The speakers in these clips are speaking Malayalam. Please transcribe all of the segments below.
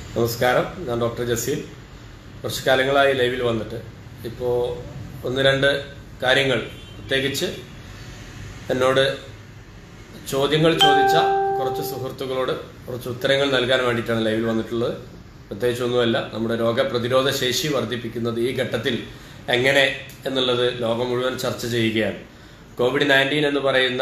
നമസ്കാരം ഞാൻ ഡോക്ടർ ജസീൽ കുറച്ച് കാലങ്ങളായി ലൈവിൽ വന്നിട്ട് ഇപ്പോൾ ഒന്ന് രണ്ട് കാര്യങ്ങൾ പ്രത്യേകിച്ച് എന്നോട് ചോദ്യങ്ങൾ ചോദിച്ച കുറച്ച് സുഹൃത്തുക്കളോട് കുറച്ച് ഉത്തരങ്ങൾ നൽകാൻ വേണ്ടിയിട്ടാണ് ലൈവിൽ വന്നിട്ടുള്ളത് പ്രത്യേകിച്ചൊന്നുമല്ല നമ്മുടെ രോഗപ്രതിരോധ ശേഷി വർദ്ധിപ്പിക്കുന്നത് ഈ ഘട്ടത്തിൽ എങ്ങനെ എന്നുള്ളത് ലോകം മുഴുവൻ ചർച്ച ചെയ്യുകയാണ് കോവിഡ് നയൻറ്റീൻ എന്ന് പറയുന്ന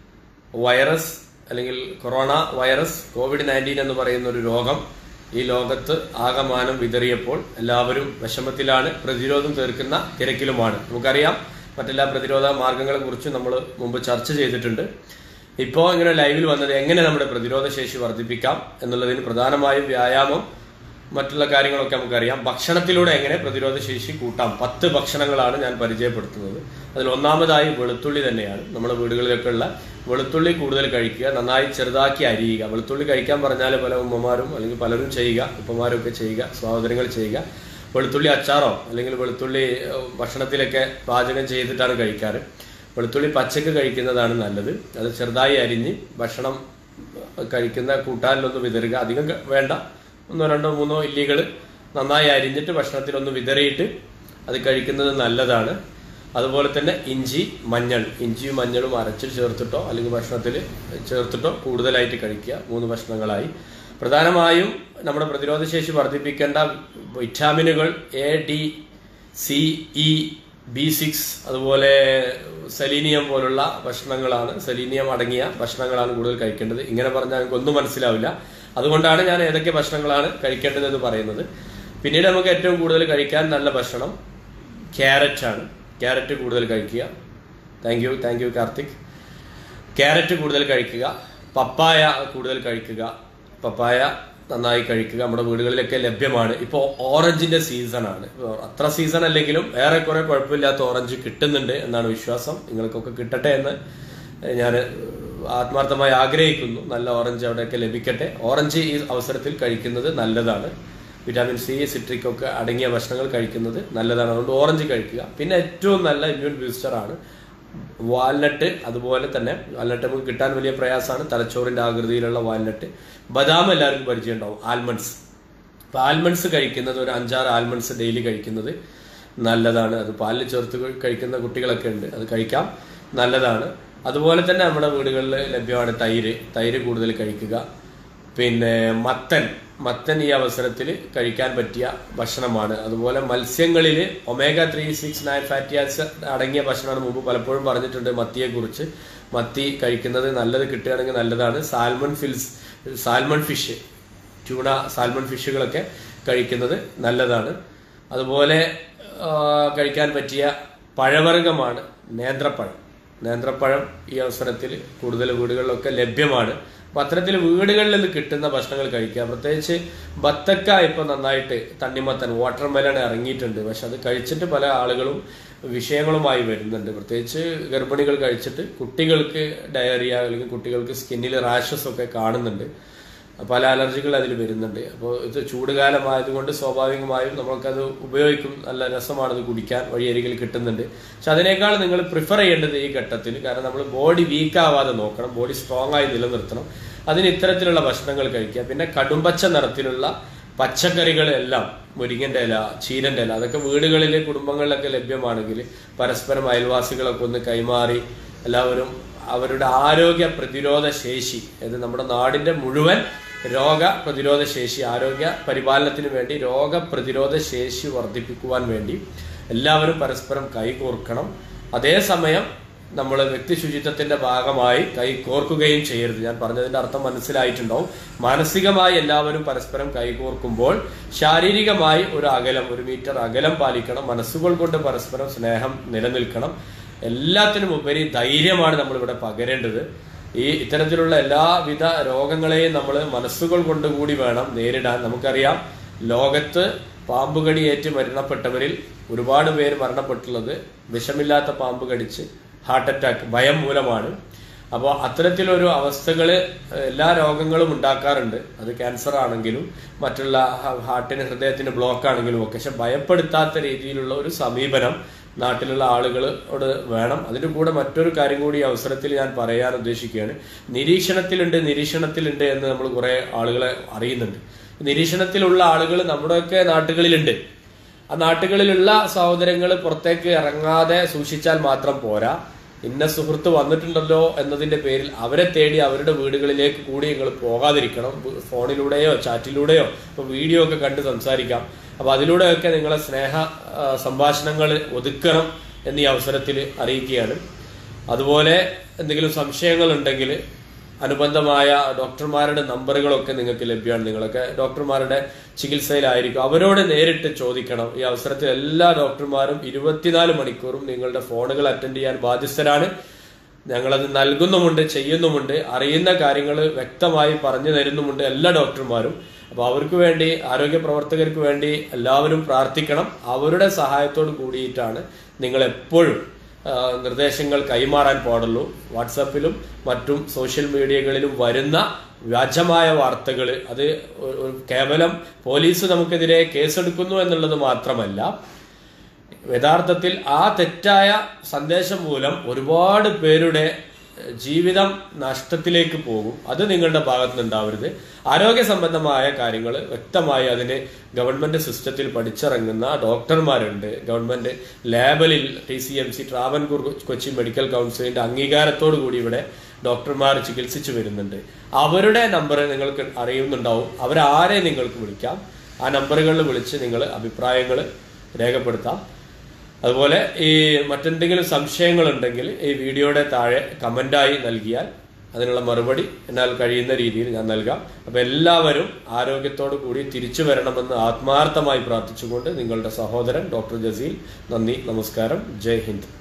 വൈറസ് അല്ലെങ്കിൽ കൊറോണ വൈറസ് കോവിഡ് നയൻറ്റീൻ എന്ന് പറയുന്ന ഒരു രോഗം ഈ ലോകത്ത് ആകമാനം വിതറിയപ്പോൾ എല്ലാവരും വിഷമത്തിലാണ് പ്രതിരോധം തീർക്കുന്ന തിരക്കിലുമാണ് നമുക്കറിയാം മറ്റെല്ലാ പ്രതിരോധ മാർഗങ്ങളെ കുറിച്ച് നമ്മൾ മുമ്പ് ചർച്ച ചെയ്തിട്ടുണ്ട് ഇപ്പോൾ ഇങ്ങനെ ലൈവിൽ വന്നത് എങ്ങനെ നമ്മുടെ പ്രതിരോധ ശേഷി വർദ്ധിപ്പിക്കാം എന്നുള്ളതിന് പ്രധാനമായും വ്യായാമം മറ്റുള്ള കാര്യങ്ങളൊക്കെ നമുക്കറിയാം ഭക്ഷണത്തിലൂടെ എങ്ങനെ പ്രതിരോധ ശേഷി കൂട്ടാം പത്ത് ഭക്ഷണങ്ങളാണ് ഞാൻ പരിചയപ്പെടുത്തുന്നത് അതിൽ ഒന്നാമതായി വെളുത്തുള്ളി തന്നെയാണ് നമ്മുടെ വീടുകളിലൊക്കെ ഉള്ള വെളുത്തുള്ളി കൂടുതൽ കഴിക്കുക നന്നായി ചെറുതാക്കി അരിയുക വെളുത്തുള്ളി കഴിക്കാൻ പറഞ്ഞാൽ പല ഉമ്മമാരും അല്ലെങ്കിൽ പലരും ചെയ്യുക ഉപ്പമാരും ഒക്കെ ചെയ്യുക സഹോദരങ്ങൾ ചെയ്യുക വെളുത്തുള്ളി അച്ചാറോ അല്ലെങ്കിൽ വെളുത്തുള്ളി ഏഹ്, ഭക്ഷണത്തിലൊക്കെ പാചകം ചെയ്തിട്ടാണ് കഴിക്കാറ് വെളുത്തുള്ളി പച്ചക്ക് കഴിക്കുന്നതാണ് നല്ലത് അത് ചെറുതായി അരിഞ്ഞ് ഭക്ഷണം കഴിക്കുന്ന കൂട്ടാനിലൊന്ന് വിതറുക അധികം ക- വേണ്ട ഒന്നോ രണ്ടോ മൂന്നോ ഇല്ലികൾ നന്നായി അരിഞ്ഞിട്ട് ഭക്ഷണത്തിലൊന്ന് വിതറിയിട്ട് അത് കഴിക്കുന്നത് നല്ലതാണ് അതുപോലെ തന്നെ ഇഞ്ചി മഞ്ഞൾ ഇഞ്ചിയും മഞ്ഞളും അരച്ച് ചേർത്തിട്ടോ അല്ലെങ്കിൽ ഭക്ഷണത്തിൽ ചേർത്തിട്ടോ കൂടുതലായിട്ട് കഴിക്കുക മൂന്ന് ഭക്ഷണങ്ങളായി പ്രധാനമായും നമ്മുടെ പ്രതിരോധ ശേഷി വർദ്ധിപ്പിക്കേണ്ട വിറ്റാമിനുകൾ A D C E B six അതുപോലെ സെലീനിയം പോലുള്ള ഭക്ഷണങ്ങളാണ് സെലീനിയം അടങ്ങിയ ഭക്ഷണങ്ങളാണ് കൂടുതൽ കഴിക്കേണ്ടത് ഇങ്ങനെ പറഞ്ഞാൽ നമുക്ക് ഒന്നും മനസ്സിലാവില്ല അതുകൊണ്ടാണ് ഞാൻ ഏതൊക്കെ ഭക്ഷണങ്ങളാണ് കഴിക്കേണ്ടത് എന്ന് പറയുന്നത് പിന്നീട് നമുക്ക് ഏറ്റവും കൂടുതൽ കഴിക്കാൻ നല്ല ഭക്ഷണം ക്യാരറ്റ് ആണ് ക്യാരറ്റ് കൂടുതൽ കഴിക്കുക thank you thank you Karthik carrot കൂടുതൽ കഴിക്കുക പപ്പായ കൂടുതൽ കഴിക്കുക പപ്പായ നന്നായി കഴിക്കുക നമ്മുടെ വീടുകളിലൊക്കെ ലഭ്യമാണ് ഇപ്പോൾ ഓറഞ്ചിന്റെ സീസണാണ് ഇപ്പോൾ അത്ര സീസൺ അല്ലെങ്കിലും ഏറെക്കുറെ കുഴപ്പമില്ലാത്ത ഓറഞ്ച് കിട്ടുന്നുണ്ട് എന്നാണ് വിശ്വാസം നിങ്ങൾക്കൊക്കെ കിട്ടട്ടെ എന്ന് ഞാൻ ആത്മാർത്ഥമായി ആഗ്രഹിക്കുന്നു നല്ല ഓറഞ്ച് അവിടെയൊക്കെ ലഭിക്കട്ടെ ഓറഞ്ച് ഈ അവസരത്തിൽ കഴിക്കുന്നത് നല്ലതാണ് വിറ്റാമിൻ സി സിട്രിക് ഒക്കെ അടങ്ങിയ ഭക്ഷണങ്ങൾ കഴിക്കുന്നത് നല്ലതാണ് അതുകൊണ്ട് ഓറഞ്ച് കഴിക്കുക പിന്നെ ഏറ്റവും നല്ല ഇമ്മ്യൂൺ ബൂസ്റ്റർ ആണ് വാൽനട്ട് അതുപോലെ തന്നെ വാൽനട്ട് നമുക്ക് കിട്ടാൻ വലിയ പ്രയാസമാണ് തലച്ചോറിന്റെ ആകൃതിയിലുള്ള വാൽനട്ട് ബദാം എല്ലാവർക്കും പരിചയം ഉണ്ടാവും ആൽമണ്ട്സ് അപ്പോൾ ആൽമണ്ട്സ് കഴിക്കുന്നത് ഒരു അഞ്ചാറ് ആൽമണ്ട്സ് ഡെയിലി കഴിക്കുന്നത് നല്ലതാണ് അത് പാലിൽ ചേർത്ത് കഴി- കഴിക്കുന്ന കുട്ടികളൊക്കെ ഉണ്ട് അത് കഴിക്കാം നല്ലതാണ് അതുപോലെ തന്നെ നമ്മുടെ വീടുകളിൽ ലഭ്യമാണ് തൈര് തൈര് കൂടുതൽ കഴിക്കുക പിന്നെ മത്തൻ മത്തൻ ഈ അവസരത്തിൽ കഴിക്കാൻ പറ്റിയ ഭക്ഷണമാണ് അതുപോലെ മത്സ്യങ്ങളിൽ omega three six nine fatty acid അടങ്ങിയ ഭക്ഷണമാണ് മുമ്പ് പലപ്പോഴും പറഞ്ഞിട്ടുണ്ട് മത്തിയെ കുറിച്ച് മത്തി കഴിക്കുന്നത് നല്ലത് കിട്ടുകയാണെങ്കിൽ നല്ലതാണ് salmon fish salmon fish tuna salmon ഫിഷുകളൊക്കെ കഴിക്കുന്നത് നല്ലതാണ് അതുപോലെ ആ, കഴിക്കാൻ പറ്റിയ പഴവർഗ്ഗമാണ് നേന്ത്രപ്പഴം നേന്ത്രപ്പഴം ഈ അവസരത്തിൽ കൂടുതൽ വീടുകളിലൊക്കെ ലഭ്യമാണ് അപ്പൊ അത്തരത്തിൽ വീടുകളിൽ നിന്ന് കിട്ടുന്ന ഭക്ഷണങ്ങൾ കഴിക്കുക പ്രത്യേകിച്ച് ബത്തക്ക ഇപ്പൊ നന്നായിട്ട് തണ്ണിമത്തൻ വാട്ടർ മെലൺ ഇറങ്ങിയിട്ടുണ്ട് പക്ഷെ അത് കഴിച്ചിട്ട് പല ആളുകളും വിഷയങ്ങളുമായി വരുന്നുണ്ട് പ്രത്യേകിച്ച് ഗർഭിണികൾ കഴിച്ചിട്ട് കുട്ടികൾക്ക് ഡയറിയ അല്ലെങ്കിൽ കുട്ടികൾക്ക് സ്കിന്നിൽ റാഷസ് ഒക്കെ കാണുന്നുണ്ട് പല അലർജികൾ അതിൽ വരുന്നുണ്ട് അപ്പോൾ ഇത് ചൂടുകാലമായതുകൊണ്ട് സ്വാഭാവികമായും നമ്മൾക്കത് ഉപയോഗിക്കും നല്ല രസമാണ് അത് കുടിക്കാൻ വഴിയരികിൽ കിട്ടുന്നുണ്ട് പക്ഷെ അതിനേക്കാൾ നിങ്ങൾ പ്രിഫർ ചെയ്യേണ്ടത് ഈ ഘട്ടത്തിൽ കാരണം നമ്മൾ ബോഡി വീക്ക് ആവാതെ നോക്കണം ബോഡി സ്ട്രോങ് ആയി നിലനിർത്തണം അതിന് ഇത്തരത്തിലുള്ള ഭക്ഷണങ്ങൾ കഴിക്കുക പിന്നെ കടുംപച്ച നിറത്തിലുള്ള പച്ചക്കറികളെല്ലാം മുരിങ്ങന്റെ ഇല ചീരന്റെ ഇല അതൊക്കെ വീടുകളിൽ കുടുംബങ്ങളിലൊക്കെ ലഭ്യമാണെങ്കിൽ പരസ്പരം അയൽവാസികളൊക്കെ ഒന്ന് കൈമാറി എല്ലാവരും അവരുടെ ആരോഗ്യ പ്രതിരോധ ശേഷി അതായത് നമ്മുടെ നാടിന്റെ മുഴുവൻ രോഗ പ്രതിരോധ ശേഷി ആരോഗ്യ പരിപാലനത്തിന് വേണ്ടി രോഗ പ്രതിരോധ ശേഷി വർദ്ധിപ്പിക്കുവാൻ വേണ്ടി എല്ലാവരും പരസ്പരം കൈകോർക്കണം അതേസമയം നമ്മൾ വ്യക്തി ശുചിത്വത്തിന്റെ ഭാഗമായി കൈ കോർക്കുകയും ചെയ്യരുത് ഞാൻ പറഞ്ഞതിന്റെ അർത്ഥം മനസ്സിലായിട്ടുണ്ടാവും മാനസികമായി എല്ലാവരും പരസ്പരം കൈകോർക്കുമ്പോൾ ശാരീരികമായി ഒരു അകലം ഒരു മീറ്റർ അകലം പാലിക്കണം മനസ്സുകൾ കൊണ്ട് പരസ്പരം സ്നേഹം നിലനിൽക്കണം എല്ലാത്തിനും ഉപരി ധൈര്യമാണ് നമ്മൾ ഇവിടെ പകരേണ്ടത് ഈ ഇത്തരത്തിലുള്ള എല്ലാവിധ രോഗങ്ങളെയും നമ്മൾ മനസ്സുകൾ കൊണ്ടുകൂടി വേണം നേരിടാൻ നമുക്കറിയാം ലോകത്ത് പാമ്പ് കടിയേറ്റ് മരണപ്പെട്ടവരിൽ ഒരുപാട് പേര് മരണപ്പെട്ടുള്ളത് വിഷമില്ലാത്ത പാമ്പ് കടിച്ച് ഹാർട്ട് അറ്റാക്ക് ഭയം മൂലമാണ് അപ്പോൾ അത്തരത്തിലൊരു അവസ്ഥകൾ എല്ലാ രോഗങ്ങളും ഉണ്ടാക്കാറുണ്ട് അത് ക്യാൻസർ ആണെങ്കിലും മറ്റുള്ള ഹ- ഹാർട്ടിന് ഹൃദയത്തിന് ബ്ലോക്ക് ആണെങ്കിലും ഒക്കെ പക്ഷെ ഭയപ്പെടുത്താത്ത രീതിയിലുള്ള ഒരു സമീപനം നാട്ടിലുള്ള ആളുകളോട് വേണം അതിൻ്റെ കൂടെ മറ്റൊരു കാര്യം കൂടി ഈ അവസരത്തിൽ ഞാൻ പറയാൻ ഉദ്ദേശിക്കുകയാണ് നിരീക്ഷണത്തിലുണ്ട് നിരീക്ഷണത്തിലുണ്ട് എന്ന് നമ്മൾ കുറെ ആളുകളെ അറിയുന്നുണ്ട് നിരീക്ഷണത്തിലുള്ള ആളുകൾ നമ്മുടെയൊക്കെ നാട്ടുകളിലുണ്ട് ആ നാട്ടുകളിലുള്ള സഹോദരങ്ങൾ പുറത്തേക്ക് ഇറങ്ങാതെ സൂക്ഷിച്ചാൽ മാത്രം പോരാ ഇന്ന സുഹൃത്ത് വന്നിട്ടുണ്ടല്ലോ എന്നതിന്റെ പേരിൽ അവരെ തേടി അവരുടെ വീടുകളിലേക്ക് കൂടി നിങ്ങൾ പോകാതിരിക്കണം ഫോണിലൂടെയോ ചാറ്റിലൂടെയോ ഇപ്പൊ വീഡിയോ ഒക്കെ കണ്ട് സംസാരിക്കാം അപ്പൊ അതിലൂടെയൊക്കെ നിങ്ങളെ സ്നേഹ ആ, സംഭാഷണങ്ങൾ ഒതുക്കണം എന്നീ അവസരത്തിൽ അറിയിക്കുകയാണ് അതുപോലെ എന്തെങ്കിലും സംശയങ്ങൾ ഉണ്ടെങ്കിൽ അനുബന്ധമായ ഡോക്ടർമാരുടെ നമ്പറുകളൊക്കെ നിങ്ങൾക്ക് ലഭ്യമാണ് നിങ്ങളൊക്കെ ഡോക്ടർമാരുടെ ചികിത്സയിലായിരിക്കും അവരോട് നേരിട്ട് ചോദിക്കണം ഈ അവസരത്തിൽ എല്ലാ ഡോക്ടർമാരും ഇരുപത്തിനാല് മണിക്കൂറും നിങ്ങളുടെ ഫോണുകൾ അറ്റൻഡ് ചെയ്യാൻ ബാധ്യസ്ഥരാണ് ഞങ്ങളത് നൽകുന്നുമുണ്ട് ചെയ്യുന്നുമുണ്ട് അറിയുന്ന കാര്യങ്ങൾ വ്യക്തമായി പറഞ്ഞു തരുന്നുമുണ്ട് എല്ലാ ഡോക്ടർമാരും അപ്പൊ അവർക്ക് വേണ്ടി ആരോഗ്യ പ്രവർത്തകർക്ക് വേണ്ടി എല്ലാവരും പ്രാർത്ഥിക്കണം അവരുടെ സഹായത്തോട് കൂടിയിട്ടാണ് നിങ്ങൾ എപ്പോഴും ആ, നിർദ്ദേശങ്ങൾ കൈമാറാൻ പാടുള്ളൂ വാട്സാപ്പിലും മറ്റും സോഷ്യൽ മീഡിയകളിലും വരുന്ന വ്യാജമായ വാർത്തകൾ അത് ഒരു- ഒരു കേവലം പോലീസ് നമുക്കെതിരെ കേസെടുക്കുന്നു എന്നുള്ളത് മാത്രമല്ല യഥാർത്ഥത്തിൽ ആ തെറ്റായ സന്ദേശം മൂലം ഒരുപാട് പേരുടെ എഹ്, ജീവിതം നഷ്ടത്തിലേക്ക് പോകും അത് നിങ്ങളുടെ ഭാഗത്ത് നിന്നുണ്ടാവരുത് ആരോഗ്യ സംബന്ധമായ കാര്യങ്ങൾ വ്യക്തമായി അതിന് ഗവൺമെന്റ് സിസ്റ്റത്തിൽ പഠിച്ചിറങ്ങുന്ന ഡോക്ടർമാരുണ്ട് ഗവൺമെന്റ് ലേബലിൽ T C M C Travancore Kochi medical കൗൺസിലിന്റെ അംഗീകാരത്തോടു കൂടി ഇവിടെ ഡോക്ടർമാർ ചികിത്സിച്ചു വരുന്നുണ്ട് അവരുടെ നമ്പർ നിങ്ങൾക്ക് അറിയുന്നുണ്ടാവും അവരാരെ നിങ്ങൾക്ക് വിളിക്കാം ആ നമ്പറുകളിൽ വിളിച്ച് നിങ്ങൾ അഭിപ്രായങ്ങൾ രേഖപ്പെടുത്താം അതുപോലെ ഈ മറ്റെന്തെങ്കിലും സംശയങ്ങൾ ഉണ്ടെങ്കിൽ ഈ വീഡിയോയുടെ താഴെ കമന്റായി നൽകിയാൽ അതിനുള്ള മറുപടി എന്നാൽ കഴിയുന്ന രീതിയിൽ ഞാൻ നൽകാം അപ്പൊ എല്ലാവരും ആരോഗ്യത്തോടു കൂടി തിരിച്ചു വരണമെന്ന് ആത്മാർത്ഥമായി പ്രാർത്ഥിച്ചുകൊണ്ട് നിങ്ങളുടെ സഹോദരൻ ഡോക്ടർ ജസീൽ നന്ദി നമസ്കാരം ജയ് ഹിന്ദ്